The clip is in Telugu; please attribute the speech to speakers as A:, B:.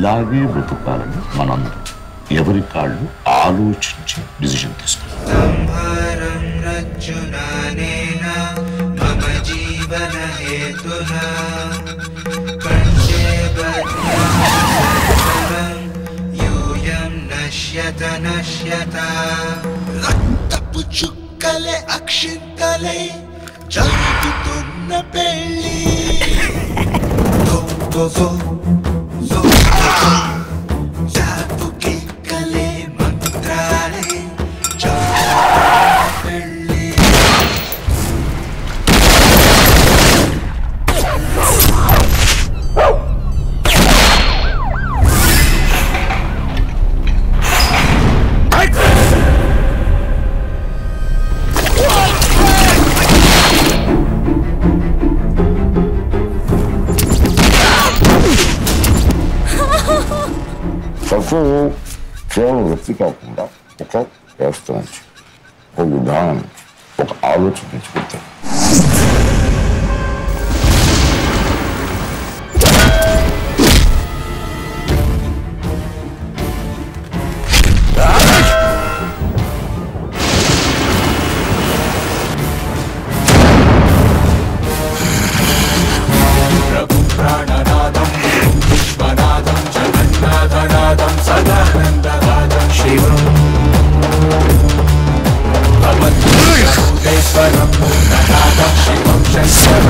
A: ఇలాగే బ్రతుకాలని మనందరం ఎవరి కాళ్ళు ఆలోచించి డిసిషన్ తీసుకుంటాం
B: సంహారం రజ్జునానేన మమ జీవన హేతునా కంఠే బధ్నం యూయం నశ్యత నశ్యత రక్తపు చుక్కలే అక్షింతలై జరుగుతున్న పెళ్ళి go go go go go జాపు కిక్కలే మంత్రాలే జరుగుతున్న పెళ్ళి
A: చదువు కేవలం వృత్తి కాకుండా ఒక వ్యవస్థ నుంచి ఒక విధానం నుంచి ఒక ఆలోచన నుంచి పుట్టాయి
C: ప్రాణనాదం విశ్వనాథం జగన్నాథనాదం సదానందనాదం శివం భగవద్గీశ్వరం భూతనాథం శివం శంకరం